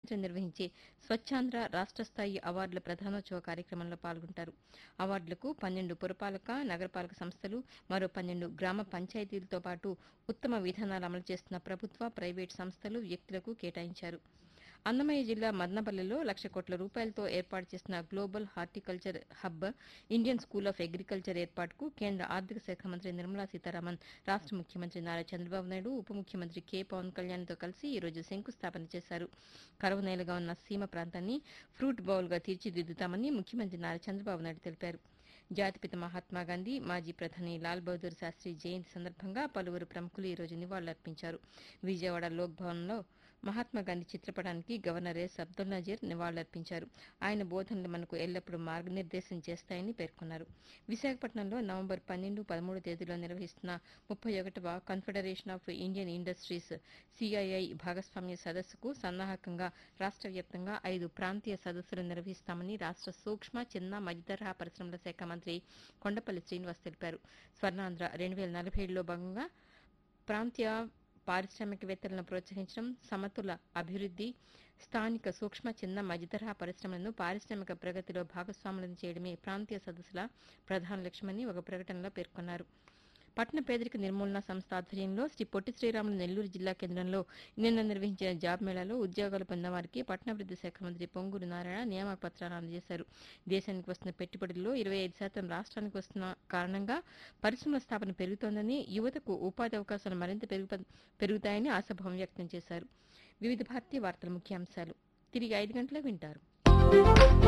సాయంత్రం నిర్వహించే స్వచ్ఛాంధ్ర రాష్ట్ర స్థాయి అవార్డుల ప్రధానోత్సవ కార్యక్రమంలో పాల్గొంటారు అవార్డులకు పన్నెండు పురపాలక నగరపాలక సంస్థలు మరో పన్నెండు గ్రామ పంచాయతీలతో పాటు ఉత్తమ విధానాలు అమలు చేస్తున్న ప్రభుత్వ ప్రైవేట్ సంస్థలు వ్యక్తులకు కేటాయించారు అన్నమయ్య జిల్లా మదనపల్లిలో లక్ష కోట్ల రూపాయలతో ఏర్పాటు చేసిన global horticulture hub Indian school of agriculture ఏర్పాటుకు కేంద్ర ఆర్థిక శాఖ మంత్రి నిర్మలా సీతారామన్ రాష్ట ముఖ్యమంత్రి నారా చంద్రబాబు నాయుడు ఉప ముఖ్యమంత్రి కె పవన్ కళ్యాణ్తో కలిసి ఈ రోజు శంకుస్థాపన చేశారు కరువు నేలగా ఉన్న సీమ ప్రాంతాన్ని ఫ్రూట్ బౌల్గా తీర్చిదిద్దుతామని ముఖ్యమంత్రి నారా చంద్రబాబు నాయుడు తెలిపారు జాతిపిత మహాత్మా గాంధీ మాజీ ప్రధాని లాల్ బహదూర్ శాస్త్రి జయంతి సందర్భంగా పలువురు ప్రముఖులు ఈ రోజు నివాళులర్పించారు విజయవాడ లోక్ భవన్లో మహాత్మా గాంధీ చిత్రపటానికి గవర్నర్ ఎస్ అబ్దుల్ నజీర్ నివాళులర్పించారు ఆయన బోధనలు మనకు ఎల్లప్పుడూ మార్గనిర్దేశం చేస్తాయని పేర్కొన్నారు విశాఖపట్నంలో నవంబర్ పన్నెండు పదమూడు తేదీలో నిర్వహిస్తున్న ముప్పై ఒకటవ confederation of Indian industries CII భాగస్వామ్య సదస్సుకు సన్నాహకంగా రాష్ట్ర వ్యాప్తంగా ఐదు ప్రాంతీయ సదస్సులు నిర్వహిస్తామని రాష్ట్ర సూక్ష్మ చిన్న మధ్యతరహా పరిశ్రమల శాఖ మంత్రి కొండపల్లి శ్రీనివాస్ తెలిపారు స్వర్ణాంధ్ర రెండు వేల నలభై ఏడులో భాగంగా ప్రాంతీయ పారిశ్రామికవేత్తలను ప్రోత్సహించడం సమతుల అభివృద్ధి స్థానిక సూక్ష్మ చిన్న మధ్యతరహా పరిశ్రమలను పారిశ్రామిక ప్రగతిలో భాగస్వాములను చేయడమే ప్రాంతీయ సదస్సుల ప్రధాన లక్ష్యమని ఒక ప్రకటనలో పేర్కొన్నారు పట్టణ పేదరిక నిర్మూలన సంస్థ ఆధ్వర్యంలో శ్రీ పొట్టి శ్రీరాములు నెల్లూరు జిల్లా కేంద్రంలో నిన్న నిర్వహించిన జాబ్ మేళాలో ఉద్యోగాలు పొందిన వారికి పట్టణాభివృద్ధి శాఖ మంత్రి పొంగూరు నారాయణ నియామక పత్రాలు అందజేశారు దేశానికి వస్తున్న పెట్టుబడుల్లో ఇరవై ఐదు శాతం రాష్ట్రానికి వస్తున్న కారణంగా పరిశ్రమల స్థాపన పెరుగుతోందని యువతకు ఉపాధి అవకాశాలు మరింత పెరుగు పెరుగుతాయని ఆశాభావం వ్యక్తం చేశారు వివిధ భారతీయ వార్తల ముఖ్యాంశాలు తిరిగి ఐదు గంటలకు వింటారు